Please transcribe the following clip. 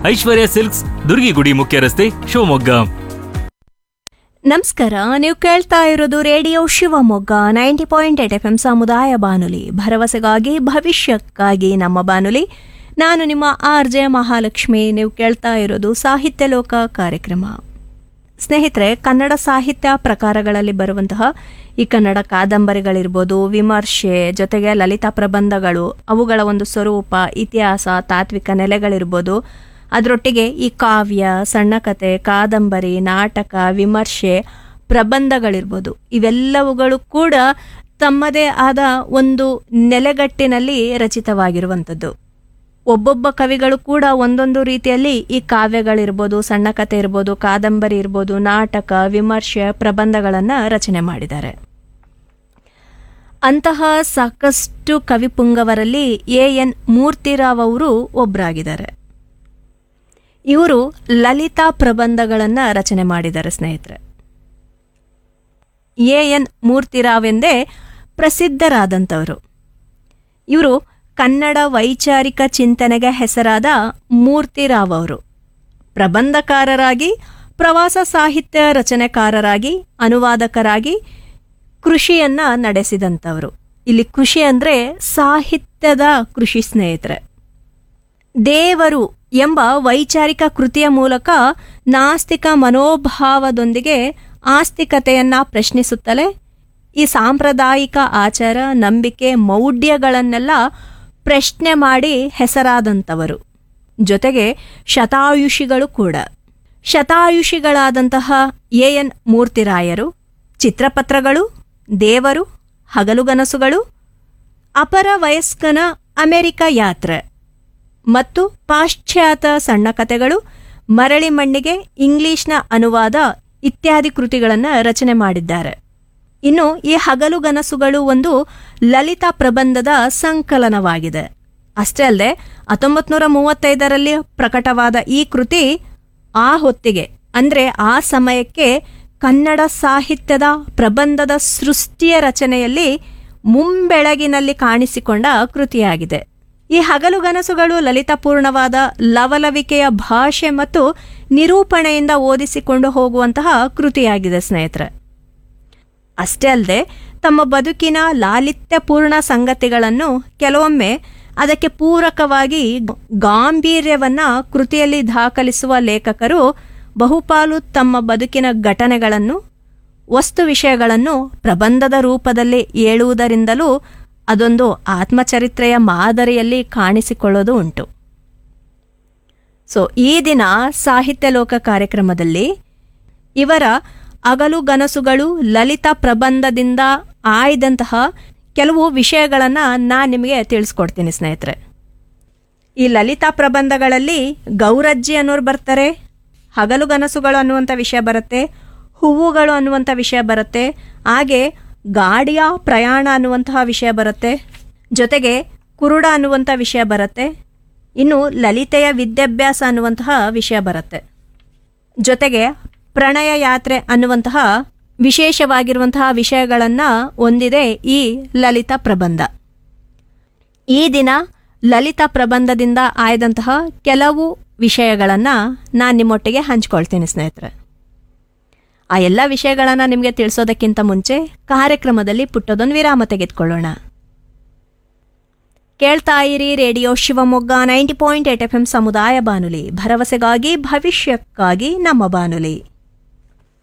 ಐಶ್ವರ್ಯ silks Durgigudi ಮುಖ್ಯ ರಸ್ತೆ ಶಿವಮೊಗ್ಗ ನಮಸ್ಕಾರ ನೀವು ಕೇಳ್ತಾ ಇರೋದು radio Shivamogga ninety point eight F M ಸಮುದಾಯ ಬಾನುಲಿ ಭರವಸೆಗಾಗಿ ಭವಿಷ್ಯಕ್ಕಾಗಿ ನಮ್ಮ ಬಾನುಲಿ ನಾನು ನಿಮ್ಮ ಆರ್ ಜೆ ಮಹಾಲಕ್ಷ್ಮಿ ನೀವು ಕೇಳ್ತಾ ಇರೋದು ಸಾಹಿತ್ಯ ಲೋಕ ಕಾರ್ಯಕ್ರಮ ಸ್ನೇಹಿತರೆ ಕನ್ನಡ ಸಾಹಿತ್ಯ ಪ್ರಕಾರಗಳಲ್ಲಿ ಬರುವಂತಹ ಈ ಕನ್ನಡ ಕಾದಂಬರಿಗಳಿರ್ಬೋದು ವಿಮರ್ಶೆ ಜೊತೆಗೆ ಲಲಿತಾ ಪ್ರಬಂಧಗಳು ಅವುಗಳ ಒಂದು ಸ್ವರೂಪ ಇತಿಹಾಸ ತಾತ್ವಿಕ ನೆಲೆಗಳಿರ್ಬೋದು ಅದರೊಟ್ಟಿಗೆ ಈ ಕಾವ್ಯ ಸಣ್ಣ ಕತೆ ಕಾದಂಬರಿ ನಾಟಕ ವಿಮರ್ಶೆ ಪ್ರಬಂಧಗಳಿರ್ಬೋದು ಇವೆಲ್ಲವುಗಳು ಕೂಡ ತಮ್ಮದೇ ಆದ ಒಂದು ನೆಲೆಗಟ್ಟಿನಲ್ಲಿ ರಚಿತವಾಗಿರುವಂಥದ್ದು ಒಬ್ಬೊಬ್ಬ ಕವಿಗಳು ಕೂಡ ಒಂದೊಂದು ರೀತಿಯಲ್ಲಿ ಈ ಕಾವ್ಯಗಳಿರ್ಬೋದು ಸಣ್ಣ ಕತೆ ಇರ್ಬೋದು ಕಾದಂಬರಿ ಇರ್ಬೋದು ನಾಟಕ ವಿಮರ್ಶೆ ಪ್ರಬಂಧಗಳನ್ನು ರಚನೆ ಮಾಡಿದ್ದಾರೆ ಅಂತಹ ಸಾಕಷ್ಟು ಕವಿಪುಂಗವರಲ್ಲಿ ಎ ಎನ್ ಮೂರ್ತಿರಾವ್ ಅವರು ಒಬ್ಬರಾಗಿದ್ದಾರೆ ಇವರು ಲಲಿತಾ ಪ್ರಬಂಧಗಳನ್ನು ರಚನೆ ಮಾಡಿದ್ದಾರೆ ಸ್ನೇಹಿತರೆ ಎ ಎನ್ ಮೂರ್ತಿರಾವ್ ಎಂದೇ ಪ್ರಸಿದ್ಧರಾದಂಥವರು ಇವರು ಕನ್ನಡ ವೈಚಾರಿಕ ಚಿಂತನೆಗೆ ಹೆಸರಾದ ಮೂರ್ತಿರಾವ್ ಅವರು ಪ್ರಬಂಧಕಾರರಾಗಿ ಪ್ರವಾಸ ಸಾಹಿತ್ಯ ರಚನೆಕಾರರಾಗಿ ಅನುವಾದಕರಾಗಿ ಕೃಷಿಯನ್ನ ನಡೆಸಿದಂಥವರು ಇಲ್ಲಿ ಕೃಷಿ ಅಂದರೆ ಸಾಹಿತ್ಯದ ಕೃಷಿ ಸ್ನೇಹಿತರೆ ದೇವರು ಎಂಬ ವೈಚಾರಿಕ ಕೃತಿಯ ಮೂಲಕ ನಾಸ್ತಿಕ ಮನೋಭಾವದೊಂದಿಗೆ ಆಸ್ತಿಕತೆಯನ್ನ ಪ್ರಶ್ನಿಸುತ್ತಲೇ ಈ ಸಾಂಪ್ರದಾಯಿಕ ಆಚಾರ ನಂಬಿಕೆ ಮೌಢ್ಯಗಳನ್ನೆಲ್ಲ ಪ್ರಶ್ನೆ ಮಾಡಿ ಹೆಸರಾದಂಥವರು ಜೊತೆಗೆ ಶತಾಯುಷಿಗಳು ಕೂಡ ಶತಾಯುಷಿಗಳಾದಂತಹ ಎ ಎನ್ ಮೂರ್ತಿರಾಯರು ಚಿತ್ರಪತ್ರಗಳು ದೇವರು ಹಗಲುಗನಸುಗಳು ಅಪರ ವಯಸ್ಕನ ಅಮೆರಿಕ ಯಾತ್ರೆ ಮತ್ತು ಪಾಶ್ಚಾತ್ಯ ಸಣ್ಣ ಕಥೆಗಳು ಮರಳಿ ಮಣ್ಣಿಗೆ ಇಂಗ್ಲಿಷ್ನ ಅನುವಾದ ಇತ್ಯಾದಿ ಕೃತಿಗಳನ್ನು ರಚನೆ ಮಾಡಿದ್ದಾರೆ ಇನ್ನು ಈ ಹಗಲುಗನಸುಗಳು ಒಂದು ಲಲಿತಾ ಪ್ರಬಂಧದ ಸಂಕಲನವಾಗಿದೆ ಅಷ್ಟೇ ಅಲ್ಲದೆ ಹತ್ತೊಂಬತ್ತು ನೂರ ಮೂವತ್ತೈದರಲ್ಲಿ ಪ್ರಕಟವಾದ ಈ ಕೃತಿ ಆ ಹೊತ್ತಿಗೆ ಅಂದರೆ ಆ ಸಮಯಕ್ಕೆ ಕನ್ನಡ ಸಾಹಿತ್ಯದ ಪ್ರಬಂಧದ ಸೃಷ್ಟಿಯ ರಚನೆಯಲ್ಲಿ ಮುಂಬೆಳಗಿನಲ್ಲಿ ಕಾಣಿಸಿಕೊಂಡ ಕೃತಿಯಾಗಿದೆ ಈ ಹಗಲುಗನಸುಗಳು ಲಲಿತಪೂರ್ಣವಾದ ಲವಲವಿಕೆಯ ಭಾಷೆ ಮತ್ತು ನಿರೂಪಣೆಯಿಂದ ಓದಿಸಿಕೊಂಡು ಹೋಗುವಂತಹ ಕೃತಿಯಾಗಿದೆ ಸ್ನೇಹಿತರೆ ಅಷ್ಟೇ ಅಲ್ಲದೆ ತಮ್ಮ ಬದುಕಿನ ಲಾಲಿತ್ಯಪೂರ್ಣ ಸಂಗತಿಗಳನ್ನು ಕೆಲವೊಮ್ಮೆ ಅದಕ್ಕೆ ಪೂರಕವಾಗಿ ಗಾಂಭೀರ್ಯವನ್ನ ಕೃತಿಯಲ್ಲಿ ದಾಖಲಿಸುವ ಲೇಖಕರು ಬಹುಪಾಲು ತಮ್ಮ ಬದುಕಿನ ಘಟನೆಗಳನ್ನು ವಸ್ತು ವಿಷಯಗಳನ್ನು ಪ್ರಬಂಧದ ರೂಪದಲ್ಲಿ ಹೇಳುವುದರಿಂದಲೂ ಅದೊಂದು ಆತ್ಮಚರಿತ್ರೆಯ ಮಾದರಿಯಲ್ಲಿ ಕಾಣಿಸಿಕೊಳ್ಳೋದು ಉಂಟು ಸೊ ಈ ದಿನ ಸಾಹಿತ್ಯ ಲೋಕ ಕಾರ್ಯಕ್ರಮದಲ್ಲಿ ಇವರ ಅಗಲು ಗನಸುಗಳು ಲಲಿತ ಪ್ರಬಂಧದಿಂದ ಆಯ್ದಂತಹ ಕೆಲವು ವಿಷಯಗಳನ್ನು ನಾನು ನಿಮಗೆ ತಿಳಿಸ್ಕೊಡ್ತೀನಿ ಸ್ನೇಹಿತರೆ ಈ ಲಲಿತಾ ಪ್ರಬಂಧಗಳಲ್ಲಿ ಗೌರಜ್ಜಿ ಅನ್ನೋರು ಬರ್ತಾರೆ ಹಗಲುಗನಸುಗಳು ಅನ್ನುವಂಥ ವಿಷಯ ಬರುತ್ತೆ ಹೂವುಗಳು ಅನ್ನುವಂಥ ವಿಷಯ ಬರುತ್ತೆ ಹಾಗೆ ಗಾಡಿಯ ಪ್ರಯಾಣ ಅನ್ನುವಂತಹ ವಿಷಯ ಬರುತ್ತೆ ಜೊತೆಗೆ ಕುರುಡ ಅನ್ನುವಂಥ ವಿಷಯ ಬರುತ್ತೆ ಇನ್ನು ಲಲಿತೆಯ ವಿದ್ಯಾಭ್ಯಾಸ ಅನ್ನುವಂತಹ ವಿಷಯ ಬರುತ್ತೆ ಜೊತೆಗೆ ಪ್ರಣಯ ಯಾತ್ರೆ ಅನ್ನುವಂತಹ ವಿಶೇಷವಾಗಿರುವಂತಹ ವಿಷಯಗಳನ್ನು ಹೊಂದಿದೆ ಈ ಲಲಿತ ಪ್ರಬಂಧ ಈ ದಿನ ಲಲಿತ ಪ್ರಬಂಧದಿಂದ ಆಯ್ದಂತಹ ಕೆಲವು ವಿಷಯಗಳನ್ನು ನಾನು ನಿಮ್ಮೊಟ್ಟಿಗೆ ಹಂಚ್ಕೊಳ್ತೀನಿ ಸ್ನೇಹಿತರೆ ಆ ಎಲ್ಲ ವಿಷಯಗಳನ್ನು ನಿಮಗೆ ತಿಳಿಸೋದಕ್ಕಿಂತ ಮುಂಚೆ ಕಾರ್ಯಕ್ರಮದಲ್ಲಿ ಪುಟ್ಟದೊಂದು ವಿರಾಮ ತೆಗೆದುಕೊಳ್ಳೋಣ ಕೇಳ್ತಾ ಇರಿ radio Shivamogga ninety point eight F M ಸಮುದಾಯ ಬಾನುಲಿ ಭರವಸೆಗಾಗಿ ಭವಿಷ್ಯಕ್ಕಾಗಿ ನಮ್ಮ ಬಾನುಲಿ